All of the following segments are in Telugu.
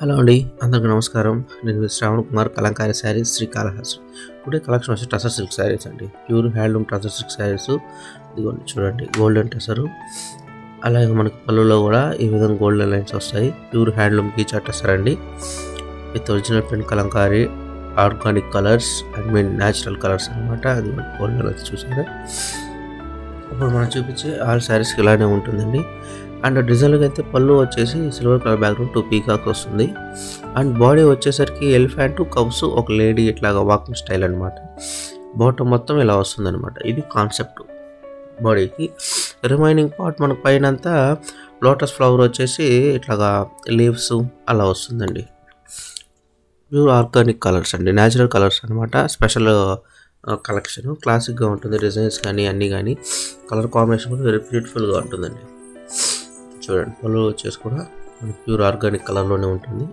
హలో అండి అందరికీ నమస్కారం నేను మీ శ్రావణ్ కుమార్ కలంకారీ శారీస్ శ్రీకాళహస్తి టుడే కలెక్షన్ వచ్చి టసర్ సిల్క్ శారీస్ అండి pure handloom tussar silk saris ఇదిగోండి చూడండి గోల్డెన్ టసరు అలాగే మనకి పళ్ళులో కూడా ఈ విధంగా గోల్డెన్ లైన్స్ వస్తాయి ప్యూర్ హ్యాండ్లూమ్ గీచా టసర్ అండి with original print Kalamkari organic colours I mean natural colours అనమాట అది గోల్డెన్ లైన్స్ చూసారా ఇప్పుడు మనం చూపించే ఆల్ శారీస్కి ఇలానే ఉంటుందండి అండ్ డిజైన్కి అయితే పళ్ళు వచ్చేసి silver colour background two peacock వస్తుంది అండ్ బాడీ వచ్చేసరికి ఎలిఫెంట్ కవ్స్ ఒక లేడీ ఇట్లాగా వాకింగ్ స్టైల్ అనమాట బాటమ్ మొత్తం ఇలా వస్తుంది అనమాట ఇది కాన్సెప్ట్ బాడీకి రిమైనింగ్ పార్ట్ మనకు పైన అంతా లోటస్ ఫ్లవర్ వచ్చేసి ఇట్లాగా లీవ్స్ అలా వస్తుందండి ప్యూర్ ఆర్గానిక్ కలర్స్ అండి న్యాచురల్ కలర్స్ అనమాట స్పెషల్ కలెక్షన్ క్లాసిక్గా ఉంటుంది డిజైన్స్ కానీ అన్నీ కానీ కలర్ కాంబినేషన్ కూడా వెరీ బ్యూటిఫుల్గా ఉంటుందండి చూడండి పళ్ళు వచ్చేసి కూడా మనకి ప్యూర్ ఆర్గానిక్ కలర్లోనే ఉంటుంది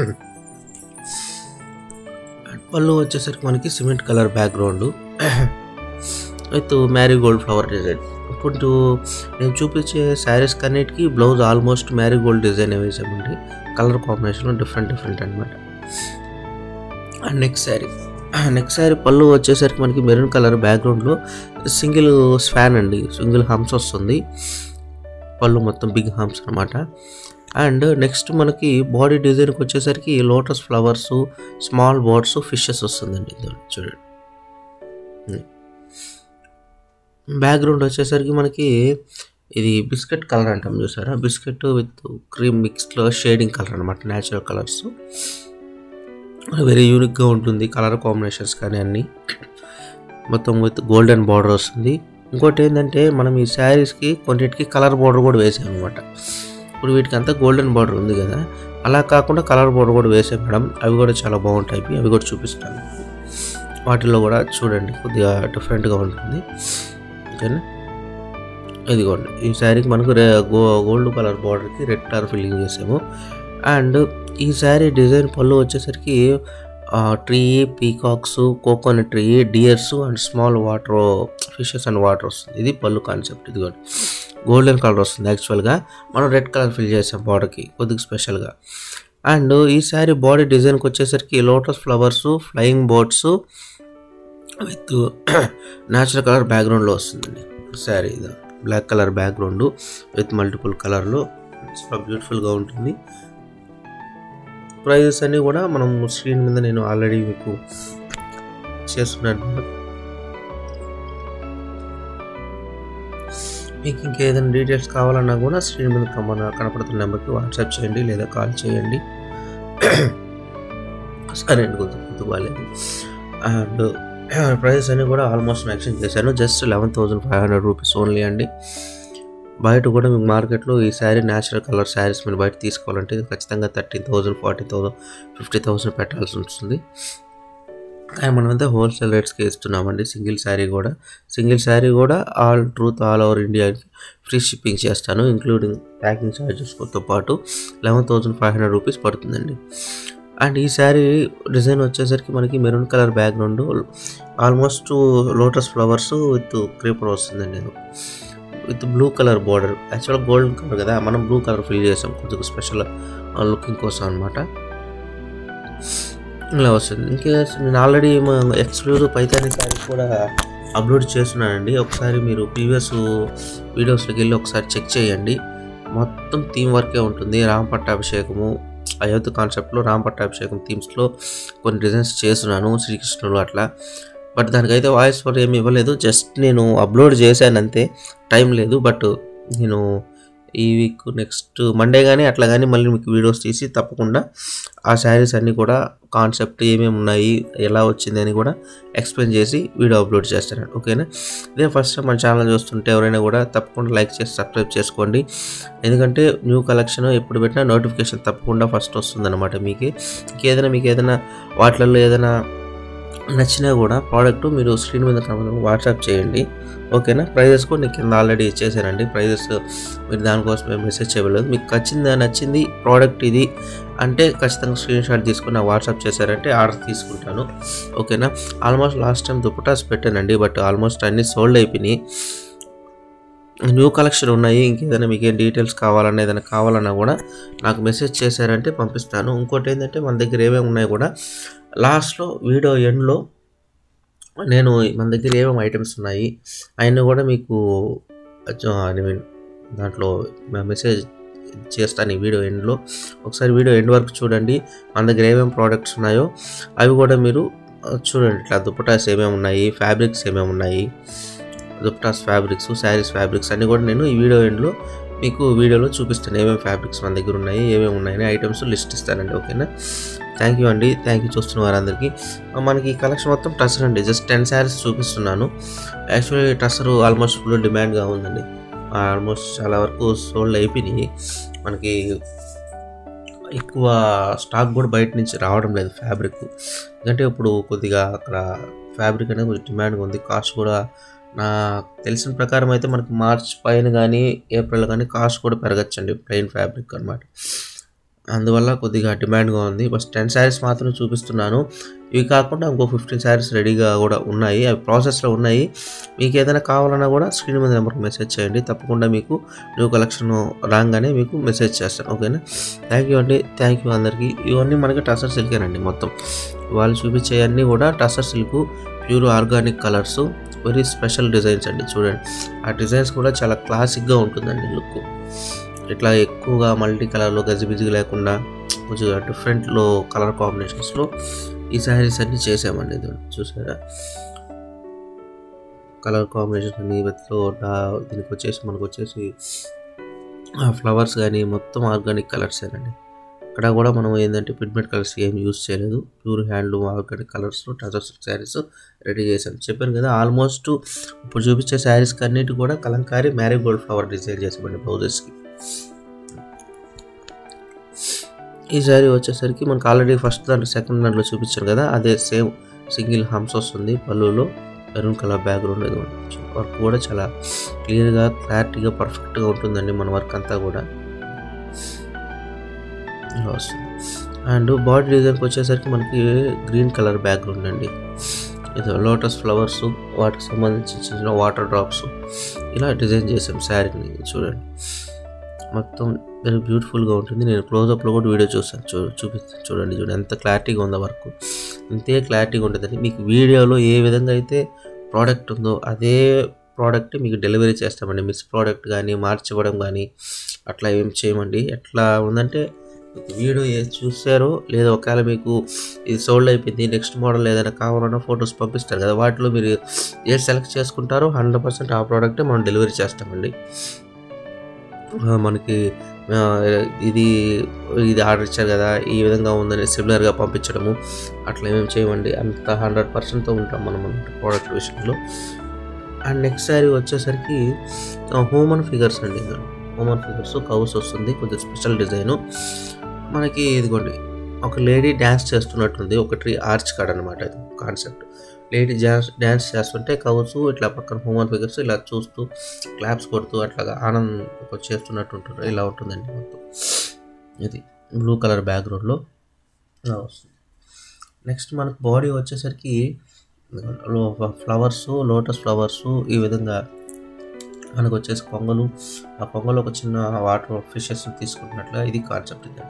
అండ్ పళ్ళు వచ్చేసరికి మనకి cement colour background with marigold flower design ఇప్పుడు నేను చూపించే శారీస్ కన్నిటికి బ్లౌజ్ ఆల్మోస్ట్ మ్యారీగోల్డ్ డిజైన్ వేసామండి కలర్ కాంబినేషన్ డిఫరెంట్ డిఫరెంట్ అనమాట and next sari next sari పళ్ళు వచ్చేసరికి మనకి మెరూన్ కలర్ బ్యాక్గ్రౌండ్లో సింగిల్ స్వాన్ అండి సింగిల్ హంప్స్ వస్తుంది పళ్ళు మొత్తం బిగ్ హంప్స్ అనమాట అండ్ నెక్స్ట్ మనకి బాడీ డిజైన్కి వచ్చేసరికి lotus flowers small birds fishes వస్తుందండి ఇదిగోండి చూడండి బ్యాక్గ్రౌండ్ వచ్చేసరికి మనకి ఇది బిస్కెట్ కలర్ అంటాం చూసారా బిస్కెట్ విత్ క్రీమ్ మిక్స్లో షేడింగ్ కలర్ అనమాట న్యాచురల్ కలర్స్ వెరీ యూనిక్గా ఉంటుంది కలర్ కాంబినేషన్స్ కానీ అన్నీ మొత్తం విత్ గోల్డెన్ బార్డర్ వస్తుంది ఇంకోటి ఏంటంటే మనం ఈ శారీస్కి కొన్నిటికి కలర్ బార్డర్ కూడా వేసాం అనమాట ఇప్పుడు వీటికి అంతా గోల్డెన్ బార్డర్ ఉంది కదా అలా కాకుండా కలర్ బార్డర్ కూడా వేసాం మేడం అవి కూడా చాలా బాగుంటాయి అవి కూడా చూపిస్తాను వాటిల్లో కూడా చూడండి కొద్దిగా డిఫరెంట్గా ఉంటుంది ఓకేనా ఇదిగోండి ఈ శారీకి మనకు రే గో గోల్డ్ కలర్ బార్డర్కి రెడ్ కలర్ ఫిల్లింగ్ చేసాము అండ్ ఈ శారీ డిజైన్ పళ్ళు వచ్చేసరికి tree peacocks coconut tree deers and small water fishes and water వస్తుంది ఇది పళ్ళు కాన్సెప్ట్ ఇది కూడా గోల్డెన్ కలర్ వస్తుంది యాక్చువల్గా మనం రెడ్ కలర్ ఫిల్ చేసాం బాడీకి కొద్దిగా స్పెషల్గా అండ్ ఈ శారీ బాడీ డిజైన్కి వచ్చేసరికి lotus flowers flying boats with natural colour బ్యాక్గ్రౌండ్లో వస్తుందండి శారీ ఇది black colour background with multiple కలర్లో చాలా బ్యూటిఫుల్గా ఉంటుంది ప్రైజెస్ అన్నీ కూడా మనం స్క్రీన్ మీద నేను ఆల్రెడీ మీకు చేస్తున్నాను మీకు ఇంకేదైనా డీటెయిల్స్ కావాలన్నా కూడా స్క్రీన్ మీద మన కనపడుతున్న నెంబర్కి వాట్సాప్ చేయండి లేదా కాల్ చేయండి సరే అండి కొంచెం గుర్తు బాగాలేదు అండ్ ప్రైజెస్ అన్నీ కూడా ఆల్మోస్ట్ మెన్షన్ చేశాను just eleven thousand five hundred rupees only అండి బయట కూడా మీకు మార్కెట్లో ఈ శారీ న్యాచురల్ కలర్ శారీస్ మీరు బయట తీసుకోవాలంటే ఖచ్చితంగా thirteen thousand forty thousand fifty thousand పెట్టాల్సి ఉంటుంది కానీ మనమైతే హోల్సేల్ రేట్స్కి ఇస్తున్నామండి సింగిల్ శారీ కూడా సింగిల్ శారీ కూడా ఆల్ ట్రూత్ ఆల్ ఓవర్ ఇండియాకి ఫ్రీ షిప్పింగ్ చేస్తాను ఇంక్లూడింగ్ ప్యాకింగ్ ఛార్జెస్తో పాటు eleven thousand five hundred rupees పడుతుందండి అండ్ ఈ శారీ డిజైన్ వచ్చేసరికి మనకి maroon colour background almost lotus flowers with creeper వస్తుందండి విత్ బ్లూ కలర్ బార్డర్ యాక్చువల్గా గోల్డెన్ కలర్ కదా మనం బ్లూ కలర్ ఫిల్ చేసాం కొద్దిగా స్పెషల్ లుకింగ్ కోసం అనమాట ఇలా వస్తుంది ఇంకా నేను ఆల్రెడీ ఎక్స్క్లూజివ్ పైతాని శారీ కూడా అప్లోడ్ చేస్తున్నానండి ఒకసారి మీరు ప్రీవియస్ వీడియోస్లోకి వెళ్ళి ఒకసారి చెక్ చేయండి మొత్తం థీమ్ వర్కే ఉంటుంది రామ్ పట్టాభిషేకము అయోధ్య కాన్సెప్ట్లో రామ్ పట్టాభిషేకం థీమ్స్లో కొన్ని డిజైన్స్ చేస్తున్నాను శ్రీకృష్ణుడు అట్లా బట్ దానికైతే వాయిస్ ఓవర్ ఏమి ఇవ్వలేదు జస్ట్ నేను అప్లోడ్ చేశాను అంతే టైం లేదు బట్ నేను ఈ వీక్ నెక్స్ట్ మండే కానీ అట్లా కానీ మళ్ళీ మీకు వీడియోస్ తీసి తప్పకుండా ఆ శారీస్ అన్నీ కూడా కాన్సెప్ట్ ఏమేమి ఉన్నాయి ఎలా వచ్చింది అని కూడా ఎక్స్ప్లెయిన్ చేసి వీడియో అప్లోడ్ చేస్తాను ఓకేనా ఇదే ఫస్ట్ టైం మన ఛానల్ చూస్తుంటే ఎవరైనా కూడా తప్పకుండా లైక్ చేసి సబ్స్క్రైబ్ చేసుకోండి ఎందుకంటే న్యూ కలెక్షన్ ఎప్పుడు పెట్టినా నోటిఫికేషన్ తప్పకుండా ఫస్ట్ వస్తుందన్నమాట మీకు ఇంకేదైనా మీకు ఏదైనా వాటిలలో ఏదైనా నచ్చినా కూడా ప్రోడక్ట్ మీరు స్క్రీన్ మీద కనబడి వాట్సాప్ చేయండి ఓకేనా ప్రైజెస్ కూడా నేను కింద ఆల్రెడీ ఇచ్చేసానండి ప్రైజెస్ మీరు దానికోసం మెసేజ్ చేయలేదు మీకు నచ్చింది నచ్చింది ప్రోడక్ట్ ఇది అంటే ఖచ్చితంగా స్క్రీన్ షాట్ తీసుకుని నాకు వాట్సాప్ చేశారంటే ఆర్డర్ తీసుకుంటాను ఓకేనా ఆల్మోస్ట్ లాస్ట్ టైం దుప్పటాస్ పెట్టానండి బట్ ఆల్మోస్ట్ అన్నీ సోల్డ్ అయిపోయినాయి న్యూ కలెక్షన్ ఉన్నాయి ఇంకేదైనా మీకు ఏం డీటెయిల్స్ కావాలన్నా ఏదైనా కావాలన్నా కూడా నాకు మెసేజ్ చేశారంటే పంపిస్తాను ఇంకోటి ఏంటంటే మన దగ్గర ఏమేమి ఉన్నాయి కూడా లాస్ట్లో వీడియో ఎండ్లో నేను మన దగ్గర ఏమేమి ఐటమ్స్ ఉన్నాయి అవన్నీ కూడా మీకు ఐ మీన్ దాంట్లో మెసేజ్ చేస్తాను ఈ వీడియో ఎండ్లో ఒకసారి వీడియో ఎండ్ వరకు చూడండి మన దగ్గర ఏమేమి ప్రోడక్ట్స్ ఉన్నాయో అవి కూడా మీరు ఆ, చూడండి ఇట్లా దుప్పటాస్ ఏమేమి ఉన్నాయి ఫ్యాబ్రిక్స్ ఏమేమి ఉన్నాయి దుప్పటాస్ ఫ్యాబ్రిక్స్ శారీస్ ఫ్యాబ్రిక్స్ అన్నీ కూడా నేను ఈ వీడియో ఎండ్లో మీకు వీడియోలో చూపిస్తాను ఏమేమి ఫ్యాబ్రిక్స్ మన దగ్గర ఉన్నాయి ఏమేమి ఉన్నాయని ఐటమ్స్ లిస్ట్ ఇస్తానండి ఓకేనా థ్యాంక్ యూ అండి థ్యాంక్ యూ చూస్తున్న వారందరికీ ఆ, మనకి ఈ కలెక్షన్ మొత్తం టసర్ అండి జస్ట్ టెన్ శారీస్ చూపిస్తున్నాను యాక్చువల్లీ టసర్ ఆల్మోస్ట్ ఫుల్ డిమాండ్గా ఉందండి ఆల్మోస్ట్ చాలా వరకు సోల్డ్ అయిపోయినాయి మనకి ఎక్కువ స్టాక్ కూడా బయట నుంచి రావడం లేదు ఫ్యాబ్రిక్ ఎందుకంటే ఇప్పుడు కొద్దిగా అక్కడ ఫ్యాబ్రిక్ అనేది కొంచెం డిమాండ్గా ఉంది కాస్ట్ కూడా నా తెలిసిన ప్రకారం అయితే మనకి మార్చ్ పైన కానీ ఏప్రిల్ కానీ కాస్ట్ కూడా పెరగచ్చండి ప్లెయిన్ ఫ్యాబ్రిక్ అనమాట అందువల్ల కొద్దిగా డిమాండ్గా ఉంది బస్ టెన్ శారీస్ మాత్రం చూపిస్తున్నాను ఇవి కాకుండా ఇంకో ఫిఫ్టీన్ శారీస్ రెడీగా కూడా ఉన్నాయి అవి ప్రాసెస్లో ఉన్నాయి మీకు ఏదైనా కావాలన్నా కూడా స్క్రీన్ మీద నెంబర్కి మెసేజ్ చేయండి తప్పకుండా మీకు న్యూ కలెక్షన్ రాగానే మీకు మెసేజ్ చేస్తాను ఓకేనా థ్యాంక్ యూ అండి థ్యాంక్ యూ అందరికీ ఇవన్నీ మనకి టసర్ సిల్కేనండి మొత్తం వాళ్ళు చూపించేవన్నీ కూడా tussar silk pure organic colours very special designs అండి చూడండి ఆ డిజైన్స్ కూడా చాలా క్లాసిక్గా ఉంటుందండి లుక్ ఇట్లా ఎక్కువగా మల్టీ కలర్లో గజిబిజిగా లేకుండా కొంచెం డిఫరెంట్లో కలర్ కాంబినేషన్స్లో ఈ శారీస్ అన్ని చేసామండి ఇది చూసారా కలర్ కాంబినేషన్ అన్ని వీటిలో డా- దీనికి వచ్చేసి మనకు వచ్చేసి ఫ్లవర్స్ కానీ మొత్తం ఆర్గానిక్ కలర్స్ ఏనండి ఇక్కడ కూడా మనం ఏంటంటే పిగ్మెంట్ కలర్స్ ఏం యూస్ చేయలేదు ప్యూర్ హ్యాండ్లూమ్ ఆర్గానిక్ కలర్స్లో టజర్ సిల్క్ శారీస్ రెడీ చేశాను చెప్పాను కదా ఆల్మోస్ట్ ఇప్పుడు చూపించే శారీస్ అన్నిటి కూడా Kalamkari marigold flower design చేసామండి బ్లౌజెస్కి ఈ శారీ వచ్చేసరికి మనకు ఆల్రెడీ ఫస్ట్ దాంట్లో సెకండ్ దాంట్లో చూపించాను కదా అదే సేమ్ సింగిల్ హంప్స్ వస్తుంది పళ్ళులో మెరూన్ కలర్ బ్యాక్గ్రౌండ్ అది వర్క్ కూడా చాలా క్లియర్గా క్లారిటీగా పర్ఫెక్ట్గా ఉంటుందండి మన వర్క్ అంతా కూడా ఇలా వస్తుంది అండ్ బాడీ డిజైన్కి వచ్చేసరికి మనకి గ్రీన్ కలర్ బ్యాక్గ్రౌండ్ అండి ఇది లోటస్ ఫ్లవర్స్ వాటికి సంబంధించి చిన్న చిన్న వాటర్ డ్రాప్స్ ఇలా డిజైన్ చేసాం శారీని చూడండి మొత్తం వెరీ బ్యూటిఫుల్గా ఉంటుంది నేను క్లోజప్లో కూడా వీడియో చూసాను చూ చూపిస్తాను చూడండి చూడండి ఎంత క్లారిటీగా ఉందో వర్క్ ఇంతే క్లారిటీగా ఉంటుందండి మీకు వీడియోలో ఏ విధంగా అయితే ప్రోడక్ట్ ఉందో అదే ప్రోడక్ట్ మీకు డెలివరీ చేస్తామండి మిస్ ప్రోడక్ట్ కానీ మార్చివ్వడం కానీ అట్లా ఏం చేయమండి ఎట్లా ఉందంటే మీకు వీడియో ఏ చూసారో లేదా ఒకవేళ మీకు ఇది సోల్డ్ అయిపోయింది నెక్స్ట్ మోడల్ ఏదైనా కావాలన్నా ఫొటోస్ పంపిస్తారు కదా వాటిలో మీరు ఏది సెలెక్ట్ చేసుకుంటారో హండ్రెడ్ పర్సెంట్ ఆ ప్రోడక్టే మనం డెలివరీ చేస్తామండి ఆ, మనకి ఆ, ఇది ఇది ఆర్డర్ ఇచ్చారు కదా ఈ విధంగా ఉందని సిమిలర్గా పంపించడము అట్లా ఏమేమి చేయమండి అంత హండ్రెడ్ పర్సెంట్తో ఉంటాం మనం ప్రోడక్ట్ విషయంలో అండ్ నెక్స్ట్ సారీ వచ్చేసరికి హ్యూమన్ ఫిగర్స్ అండి హ్యూమన్ ఫిగర్స్ కౌస్ వస్తుంది కొంచెం స్పెషల్ డిజైను మనకి ఇదిగోండి ఒక లేడీ డ్యాన్స్ చేస్తున్నట్టుంది ఒక ట్రీ ఆర్చ్ కార్డ్ అనమాట ఇది కాన్సెప్ట్ లేడీ డ్యాన్స్ డ్యాన్స్ చేస్తుంటే కవర్స్ ఇట్లా పక్కన హ్యూమన్ ఫిగర్స్ ఇలా చూస్తూ క్లాప్స్ కొడుతూ అట్లాగా ఆనందం చేస్తున్నట్టు ఉంటారు ఇలా ఉంటుందండి మొత్తం ఇది బ్లూ కలర్ బ్యాక్గ్రౌండ్లో ఇలా వస్తుంది నెక్స్ట్ మనకు బాడీ వచ్చేసరికి ఫ్లవర్స్ లోటస్ ఫ్లవర్స్ ఈ విధంగా మనకు వచ్చేసి కొంగలు ఆ కొంగలు ఒక చిన్న వాటర్ ఫిషెస్ తీసుకుంటున్నట్లుగా ఇది కాన్సెప్ట్ ఇది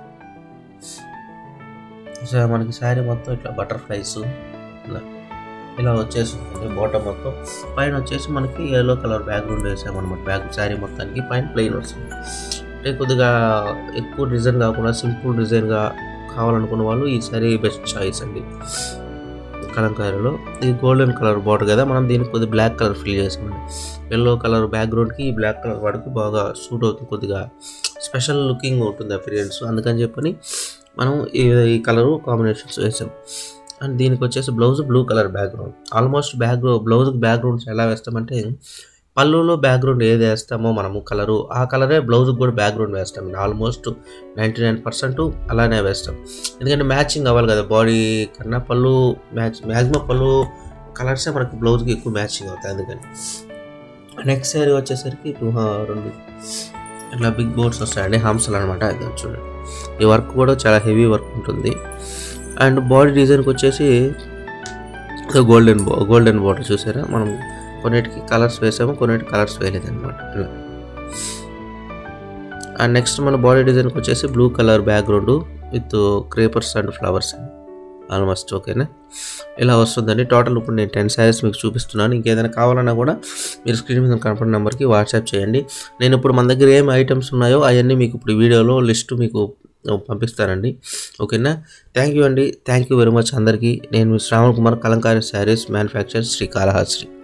సో మనకి శారీ మొత్తం ఇట్లా బటర్ఫ్లైస్ ఇలా ఇలా వచ్చేసింది బాటమ్ మొత్తం పైన వచ్చేసి మనకి ఎల్లో కలర్ బ్యాక్గ్రౌండ్ వేసామన్నమాట బ్యాక్ శారీ మొత్తానికి పైన ప్లెయిన్ వస్తుంది అంటే కొద్దిగా ఎక్కువ డిజైన్ కాకుండా సింపుల్ డిజైన్గా కావాలనుకున్న వాళ్ళు ఈ శారీ బెస్ట్ చాయిస్ అండి కలంకారీలో ఇది గోల్డెన్ కలర్ బార్డర్ కదా మనం దీనికి కొద్దిగా బ్లాక్ కలర్ ఫిల్ చేసామండి ఎల్లో కలర్ బ్యాక్గ్రౌండ్కి ఈ బ్లాక్ కలర్ వాడికి బాగా సూట్ అవుతుంది కొద్దిగా స్పెషల్ లుకింగ్ ఉంటుంది అపీరియన్స్ అందుకని చెప్పని మనం ఈ ఈ కలర్ కాంబినేషన్స్ వేసాం అండ్ దీనికి వచ్చేసి blouse blue colour background almost background బ్లౌజ్కి బ్యాక్గ్రౌండ్స్ ఎలా వేస్తామంటే పళ్ళులో బ్యాక్గ్రౌండ్ ఏది వేస్తామో మనము కలరు ఆ కలరే బ్లౌజ్కి కూడా బ్యాక్గ్రౌండ్ వేస్తాం ఆల్మోస్ట్ నైంటీ నైన్ పర్సెంట్ అలానే వేస్తాం ఎందుకంటే మ్యాచింగ్ అవ్వాలి కదా బాడీ కన్నా పళ్ళు మ్యాచ్ మ్యాక్సిమం పళ్ళు కలర్సే మనకి బ్లౌజ్కి ఎక్కువ మ్యాచింగ్ అవుతాయి అందుకని నెక్స్ట్ శారీ వచ్చేసరికి టూ రెండు ఇట్లా బిగ్ బోర్డ్స్ వస్తాయండి హంసలు అనమాట అది చూడండి ఈ వర్క్ కూడా చాలా హెవీ వర్క్ ఉంటుంది అండ్ బాడీ డిజైన్కి వచ్చేసి గోల్డెన్ గోల్డెన్ బార్డర్ చూసారా మనం కొన్నిటికి కలర్స్ వేసాము కొన్నిటికి కలర్స్ వేయలేదు అనమాట ఇలా అండ్ నెక్స్ట్ మన బాడీ డిజైన్కి వచ్చేసి blue colour background with creepers and flowers almost ఓకేనా ఇలా వస్తుందండి టోటల్ ఇప్పుడు నేను టెన్ శారీస్ మీకు చూపిస్తున్నాను ఇంకేదైనా కావాలన్నా కూడా మీరు స్క్రీన్ మీద కనపడిన నెంబర్కి వాట్సాప్ చేయండి నేను ఇప్పుడు మన దగ్గర ఏం ఐటమ్స్ ఉన్నాయో అవన్నీ మీకు ఇప్పుడు వీడియోలో లిస్ట్ మీకు పంపిస్తానండి ఓకేనా థ్యాంక్ యూ అండి థ్యాంక్ యూ వెరీ మచ్ అందరికీ నేను శ్రావణ్ కుమార్ కలంకారీ శారీస్ మ్యానుఫ్యాక్చర్ శ్రీ కాళహస్త్రి